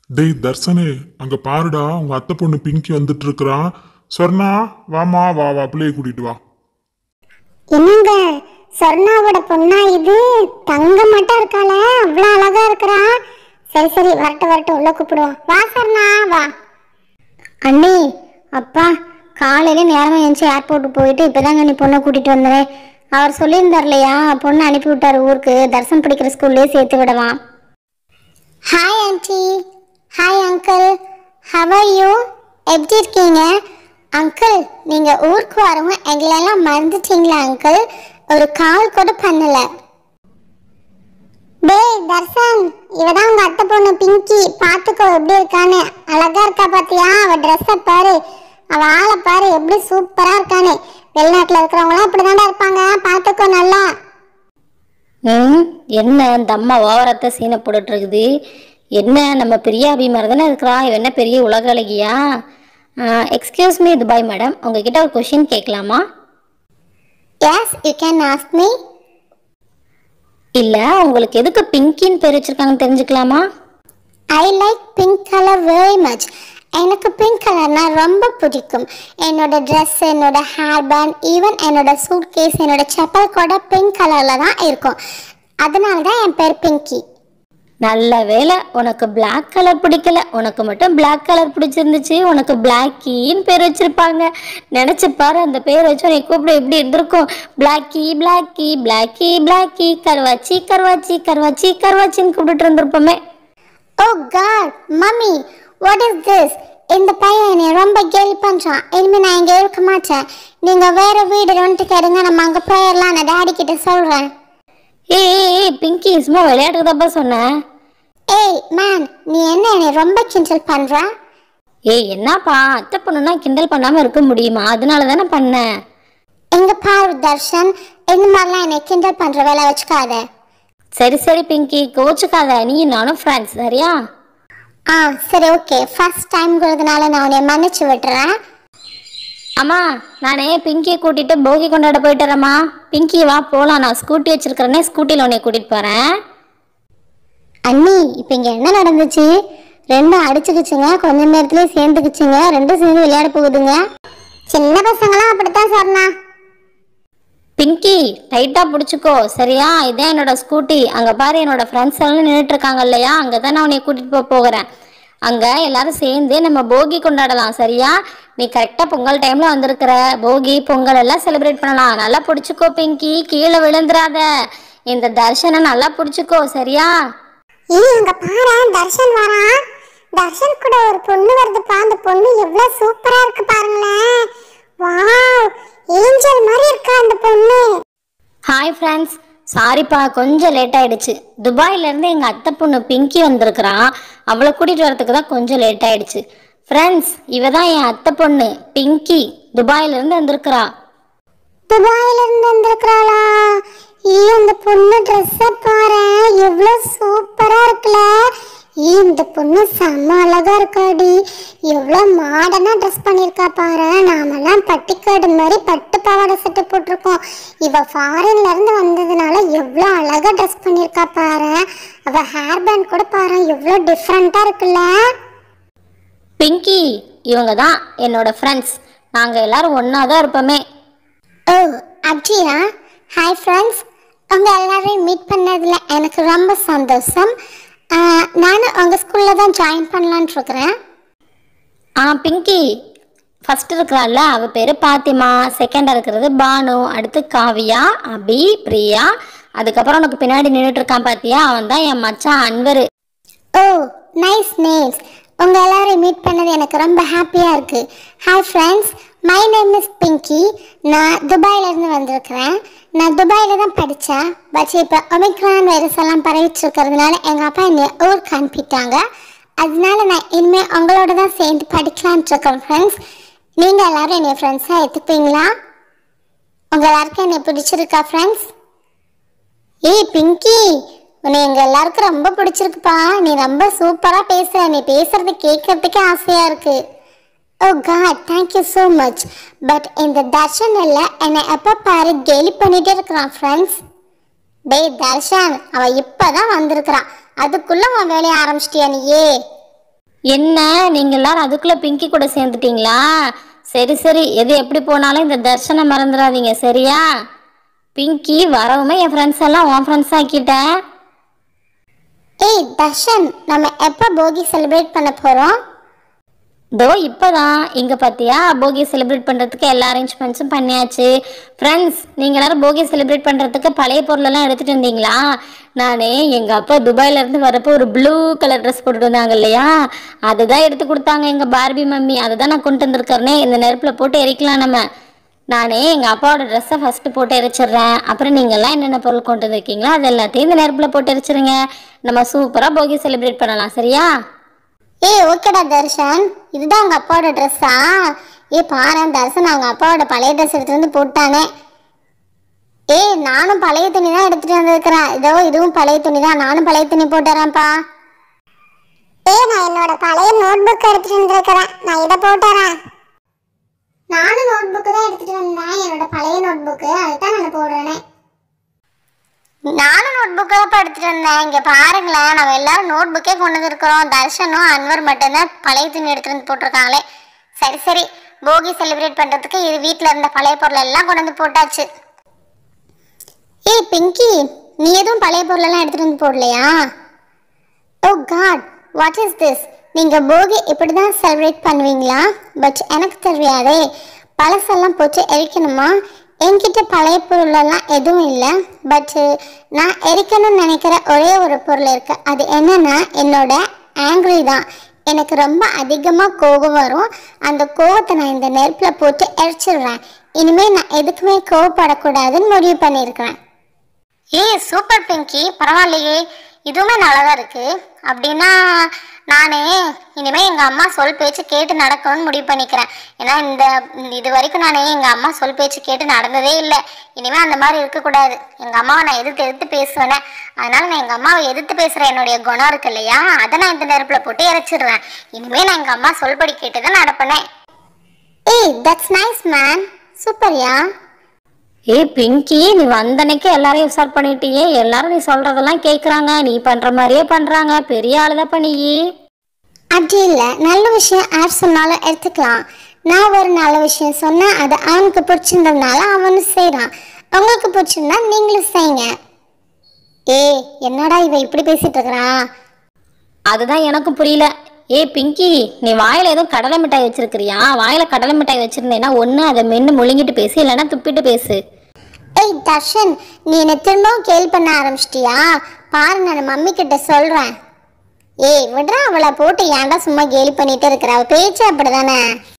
டேய் தர்சனே அங்க பாருடா உங்க அத்தை பொண்ணு பிங்கி வந்துட்டு இருக்கிறா சொர்ணா வாமா வா வா பிள்ளைய கூட்டிட்டு வா என்னங்க சொர்ணாவோட பொண்ணா இது தங்க மட்டும் இருக்காள அவ்வளோ அழகா இருக்கிறா சரி சரி வரட்டும் வரட்டும் உள்ள கூப்பிடுவோம் வா சொர்ணா வா அண்ணி அப்பா காலையில நேரமா எழுந்துச்சு ஏர்போர்ட்டுக்கு போயிட்டு இப்போதாங்க நீ பொண்ணை கூட்டிட்டு வந்தேன் அவர் சொல்லியிருந்தார் இல்லையா பொண்ணை அனுப்பி விட்டார் ஊருக்கு தர்சன் படிக்கிற ஸ்கூல்லே சேர்த்து விடலாம் hi aunty hi uncle how are you எப்படி இருக்கீங்க அங்கிள் நீங்க ஊருக்கு வரவும் எங்களெல்லாம் மறந்துட்டீங்களா அங்கிள் ஒரு கால் கூட பண்ணல டேய் தர்சன் இவதான் உங்க அத்தை பொண்ணு பிங்கி பாத்துக்கோ எப்படி இருக்கான்னு அழகா இருக்கா பாத்தியா அவ ட்ரெஸ்ஸ பாரு அவ ஆளை பாரு எப்படி சூப்பரா இருக்கான்னு வெளிநாட்டுல இருக்கிறவங்களாம் இப்படிதான்டா இருப்பாங்க பாத்துக்கோ நல்லா ம் என்ன இந்த அம்மா ஓவரத்தை சீனை போட்டுட்டு இருக்குது என்ன நம்ம பெரிய அபிமாரி தானே இருக்கிறா இவ என்ன பெரிய உலக அழகியா எக்ஸ்கியூஸ் மீ துபாய் மேடம் உங்ககிட்ட ஒரு கொஷின் கேட்கலாமா yes you can ask me இல்லை உங்களுக்கு எதுக்கு பிங்கின்னு பேர் வச்சிருக்காங்கன்னு தெரிஞ்சுக்கலாமா I like pink colour very much எனக்கு பிங்க் கலர்னா ரொம்ப பிடிக்கும் என்னோட ட்ரெஸ் என்னோட ஹேர் பேண்ட் ஈவன் என்னோட சூட் கேஸ் என்னோட செப்பல் கூட பிங்க் கலரில் தான் இருக்கும் அதனால தான் என் பேர் பிங்கி நல்ல வேலை உனக்கு Black கலர் பிடிக்கல உனக்கு மட்டும் Black கலர் பிடிச்சிருந்துச்சு உனக்கு பிளாக்கின்னு பேர் வச்சிருப்பாங்க நினைச்சு பாரு அந்த பேர் வச்சு உன்னை கூப்பிட எப்படி இருந்திருக்கும் பிளாக்கி பிளாக்கி பிளாக்கி பிளாக்கி கருவாச்சி கருவாச்சி கருவாச்சி கருவாச்சின்னு கூப்பிட்டு இருந்திருப்போமே oh god mummy what is this இந்த பையன் என்னை ரொம்ப கேலி பண்ணுறான் இனிமேல் நான் இங்கே இருக்க மாட்டேன் நீங்கள் வேற வீடு ரெண்டு கேடுங்க நம்ம அங்கே போயிடலாம் நான் டேடி கிட்ட சொல்கிறேன் ஏய் ஏய், ஏய் பிங்கி சும்மா விளையாட்டுக்கு தான்ப்பா சொன்னேன் ஏய் மேன் நீ என்ன என்னை ரொம்ப கிண்டல் பண்ணுற ஏய் என்னப்பா அத்தை பொண்ணுன்னா கிண்டல் பண்ணாமல் இருக்க முடியுமா அதனால தானே பண்ணேன் எங்க பாரு தர்ஷன் இந்த மாதிரிலாம் என்னை கிண்டல் பண்ற வேலை வச்சுக்காத சரி சரி பிங்கி கோச்சுக்காத நீ நானும் ஃப்ரெண்ட்ஸ் சரியா ஆ சரி ஓகே ஃபர்ஸ்ட் டைம்ங்கிறதுனால நான் உன்னை மன்னிச்சு விட்டுறேன் அம்மா நானே பிங்கியை கூட்டிட்டு போகி கொண்டாட போயிட்டு வரேம்மா பிங்கி வா போகலாம் நான் ஸ்கூட்டி வச்சிருக்கிறேனே ஸ்கூட்டியில் உன்னை கூட்டிட்டு போகிறேன் அண்ணி இப்போ இங்கே என்ன நடந்துச்சு ரெண்டும் அடிச்சுக்கிச்சுங்க கொஞ்ச நேரத்துலயே சேர்ந்துக்குச்சுங்க ரெண்டும் சேர்ந்து விளையாட போகுதுங்க சின்ன பசங்களாம் அப்படித்தான் சொன்னா பிங்கி டைட்டாக பிடிச்சிக்கோ சரியா இதான் என்னோட ஸ்கூட்டி அங்கே பாரு என்னோட ஃப்ரெண்ட்ஸ் எல்லாம் நின்றுட்டு இருக்காங்க இல்லையா அங்கே தான் நான் உன்னை கூட்டிகிட்டு போக போகிறேன் அங்கே எல்லாரும் சேர்ந்து நம்ம போகி கொண்டாடலாம் சரியா நீ கரெக்டாக பொங்கல் டைமில் வந்திருக்கிற போகி பொங்கல் எல்லாம் செலிப்ரேட் பண்ணலாம் நல்லா பிடிச்சிக்கோ பிங்கி கீழே விழுந்துராத இந்த தர்ஷனை நல்லா பிடிச்சிக்கோ சரியா ஏய் அங்க பாரு தர்ஷன் வரான் தர்ஷன் கூட ஒரு பொண்ணு வருதுப்பா அந்த பொண்ணு எவ்வளவு சூப்பரா இருக்கு பாருங்களேன் வாவ் ஏஞ்சல் மாதிரி இருக்கா அந்த பொண்ணு ஹாய் ஃப்ரெண்ட்ஸ் சாரிப்பா கொஞ்சம் லேட் ஆயிடுச்சு துபாயிலேருந்து எங்கள் அத்தை பொண்ணு பிங்கி வந்திருக்கிறான் அவளை கூட்டிகிட்டு வரதுக்கு தான் கொஞ்சம் லேட் ஆயிடுச்சு ஃப்ரெண்ட்ஸ் இவ தான் என் அத்தை பொண்ணு பிங்கி துபாயிலேருந்து வந்திருக்கிறா துபாயில இருந்து வந்திருக்காளா ஏ அந்த பொண்ணு ட்ரெஸ்ஸ பாரு எவ்வளவு சூப்பரா இருக்குல்ல ஏ இந்த பொண்ணு செம்ம அழகா இருக்காடி எவ்வளவு மாடர்னா ட்ரெஸ் பண்ணியிருக்கா பாரு நாமெல்லாம் பட்டிக்காடு மாதிரி பட்டு பாவாடை சட்டை போட்டிருக்கோம் இவ ஃபாரின்ல இருந்து வந்ததுனால எவ்வளவு அழகா ட்ரெஸ் பண்ணியிருக்கா பாரு அவ ஹேர் பேண்ட் கூட பாரு எவ்வளவு டிஃப்ரெண்டா இருக்குல்ல பிங்கி இவங்க தான் என்னோட ஃப்ரெண்ட்ஸ் நாங்கள் எல்லாரும் ஒன்றா தான் இருப்போமே ஓ அப்படியா ஹாய் ஃப்ரெண்ட்ஸ் உங்கள் எல்லாரையும் மீட் பண்ணதில் எனக்கு ரொம்ப சந்தோஷம் ஆஹ், நானும் உங்கள் ஸ்கூலில் தான் ஜாயின் பண்ணலான்ட்டு இருக்கிறேன் ஆ பிங்கி ஃபர்ஸ்ட் இருக்கிறாள்ல அவ பேர் பாத்திமா செகண்ட் இருக்கிறது பானு அடுத்து காவியா அபி பிரியா அதுக்கப்புறம் உனக்கு பின்னாடி நின்றுட்டு இருக்கான் பாத்தியா அவன் தான் என் மச்சான் அன்வரு ஓ நைஸ் நேம்ஸ் உங்கள் எல்லாரையும் மீட் பண்ணது எனக்கு ரொம்ப ஹாப்பியாக இருக்குது hi friends my name is Pinky நான் துபாயிலேருந்து வந்திருக்கிறேன் நான் துபாயில் தான் படித்தேன் பட் இப்போ ஒமிக்ரான் வைரஸ் எல்லாம் பரவிட்டு இருக்கிறதுனால எங்கள் அப்பா என்னை ஊருக்கு அனுப்பிட்டாங்க அதனால நான் இனிமேல் உங்களோட தான் சேர்ந்து படிக்கலான்ட்டு இருக்கேன் ஃப்ரெண்ட்ஸ் நீங்கள் எல்லாரும் என்னை ஃப்ரெண்ட்ஸாக எடுத்துப்பீங்களா உங்கள் எல்லாருக்கும் என்னை பிடிச்சிருக்கா ஃப்ரெண்ட்ஸ் ஏய் பிங்கி உன்னை எங்க எல்லாருக்கும் ரொம்ப பிடிச்சிருக்குப்பா நீ ரொம்ப சூப்பரா பேசுற நீ பேசுறது கேட்கறதுக்கே ஆசையா இருக்கு oh god thank you so much but இந்த தர்ஷன் இல்லை என்னை எப்போ பாரு கேலி பண்ணிட்டே இருக்கிறான் ஃப்ரெண்ட்ஸ் டேய் தர்ஷன் அவ இப்பதான் வந்திருக்கிறான் அதுக்குள்ள உன் வேலையை ஆரம்பிச்சிட்டியா நீயே என்ன நீங்க எல்லாரும் அதுக்குள்ள பிங்கி கூட சேர்ந்துட்டீங்களா சரி சரி எது எப்படி போனாலும் இந்த தர்ஷனை மறந்துடாதீங்க சரியா பிங்கி வரவுமே என் ஃப்ரெண்ட்ஸ் எல்லாம் உன் ஃப்ரெண்ட்ஸ் ஆக்கிட்டேன் ஏய் தர்ஷன் நம்ம எப்போ போகி செலிப்ரேட் பண்ண போகிறோம் தோ இப்போதான் இங்கே பார்த்தியா போகி செலிப்ரேட் பண்ணுறதுக்கு எல்லா அரேஞ்ச்மெண்ட்ஸும் பண்ணியாச்சு ஃப்ரெண்ட்ஸ் நீங்கள் எல்லாரும் போகி செலிப்ரேட் பண்ணுறதுக்கு பழைய பொருளெல்லாம் எடுத்துகிட்டு வந்தீங்களா நான் எங்கள் அப்பா துபாயிலேருந்து வரப்போ ஒரு ப்ளூ கலர் ட்ரெஸ் போட்டுட்டு வந்தாங்க இல்லையா அதுதான் எடுத்து கொடுத்தாங்க எங்கள் பார்பி மம்மி அதை தான் நான் கொண்டு வந்திருக்கேனே இந்த நெருப்பில் போட்டு எரிக்கலாம் நம்ம நானே எங்கள் அப்பாவோட ட்ரெஸ்ஸை ஃபஸ்ட்டு போட்டு எரிச்சிடுறேன் அப்புறம் நீங்கள்லாம் என்னென்ன பொருள் கொண்டு வந்திருக்கீங்களோ அது எல்லாத்தையும் இந்த நெருப்பில் போட்டு எரிச்சிருங்க நம்ம சூப்பராக போகி செலிப்ரேட் பண்ணலாம் சரியா ஏய் ஓகேடா தர்ஷன் இதுதான் உங்கள் அப்பாவோட ட்ரெஸ்ஸா ஏய் பாரு தர்ஷன் அவங்க அப்பாவோட பழைய ட்ரெஸ் எடுத்து வந்து போட்டானே ஏய் நானும் பழைய துணி தான் எடுத்துட்டு வந்திருக்கிறேன் இதோ இதுவும் பழைய துணி தான் நானும் பழைய துணி போட்டுறேன்ப்பா ஏய் நான் என்னோட பழைய நோட் புக் எடுத்துட்டு வந்திருக்கிறேன் நான் இதை போட்டுறேன் நானும் நோட் புக்கு தான் எடுத்துட்டு வந்தேன் என்னோட பழைய நோட் புக்கு அதுதான் நான் போடுறேனே நானும் நோட் புக்கு தான் எடுத்துட்டு வந்தேன் இங்க பாருங்களேன் நம்ம எல்லாரும் நோட் புக்கே கொண்டு வந்திருக்கிறோம் தர்ஷனும் அன்வர் மட்டும்தான் பழைய துணி எடுத்துட்டு வந்து போட்டிருக்காங்களே சரி சரி போகி செலிப்ரேட் பண்றதுக்கு இது வீட்ல இருந்த பழைய பொருள் எல்லாம் கொண்டு வந்து போட்டாச்சு ஏய் பிங்கி நீ எதுவும் பழைய பொருள் எல்லாம் எடுத்துட்டு வந்து போடலையா oh god what is this நீங்க போகி இப்படி தான் செலிப்ரேட் பண்ணுவீங்களா பட் எனக்கு தெரியாதே பழசெல்லாம் போட்டு எரிக்கணுமா என்கிட்ட பழைய பொருளெல்லாம் எதுவும் இல்லை பட் நான் எரிக்கணும்னு நினைக்கிற ஒரே ஒரு பொருள் இருக்கு அது என்னன்னா என்னோட ஆங்கிரி தான் எனக்கு ரொம்ப அதிகமாக கோபம் வரும் அந்த கோவத்தை நான் இந்த நெருப்பில் போட்டு எரிச்சிடுறேன் இனிமேல் நான் எதுக்குமே கோவப்படக்கூடாதுன்னு முடிவு பண்ணியிருக்கிறேன் ஏய் சூப்பர் பிங்கி பரவாயில்லையே இதுவுமே நல்லா தான் இருக்கு அப்படின்னா நானே இனிமேல் எங்கள் அம்மா சொல் பேச்சு கேட்டு நடக்கணும்னு முடிவு பண்ணிக்கிறேன் ஏன்னா இந்த இது வரைக்கும் நானே எங்கள் அம்மா சொல் பேச்சு கேட்டு நடந்ததே இல்லை இனிமேல் அந்த மாதிரி இருக்கக்கூடாது எங்கள் அம்மாவை நான் எதிர்த்து எதிர்த்து பேசுவேனே அதனால நான் எங்கள் அம்மாவை எதிர்த்து பேசுகிற என்னுடைய குணம் இருக்கு இல்லையா அதை நான் இந்த நெருப்பில் போட்டு இறைச்சிடுறேன் இனிமேல் நான் எங்கள் அம்மா சொல்படி கேட்டு தான் நடப்பேனே ஏய் தட்ஸ் நைஸ் மேன் சூப்பர்யா ஏய் பிங்கி நீ வந்தனைக்கு எல்லாரையும் உசார் பண்ணிட்டியே எல்லாரும் நீ சொல்றதெல்லாம் கேக்குறாங்க நீ பண்ற மாதிரியே பண்றாங்க பெரிய ஆளுதான் பண்ணி அப்படி இல்லை நல்ல விஷயம் யார் சொன்னாலும் எடுத்துக்கலாம் நான் ஒரு நல்ல விஷயம் சொன்னேன் அது அவனுக்கு பிடிச்சிருந்ததுனால அவனும் செய்கிறான் உங்களுக்கு பிடிச்சிருந்தா நீங்களும் செய்யுங்க ஏய் என்னடா இவன் இப்படி பேசிட்டு இருக்கிறான் அதுதான் எனக்கும் புரியல ஏய் பிங்கி நீ வாயில எதுவும் கடலை மிட்டாய் வச்சிருக்கிறியா வாயில கடலை மிட்டாய் வச்சிருந்தேன்னா ஒன்று அதை மென்று முழுங்கிட்டு பேசு இல்லைன்னா துப்பிட்டு பேசு ஏய் தர்ஷன் நீ என்னை திரும்பவும் கேள்வி பண்ண ஆரம்பிச்சிட்டியா பாரு நான் மம்மி கிட்ட சொல்கிறேன் ஏய் விடுறா அவளை போட்டு ஏன்டா சும்மா கேலி பண்ணிட்டு இருக்கிற அவ பேச்சு அப்படிதானே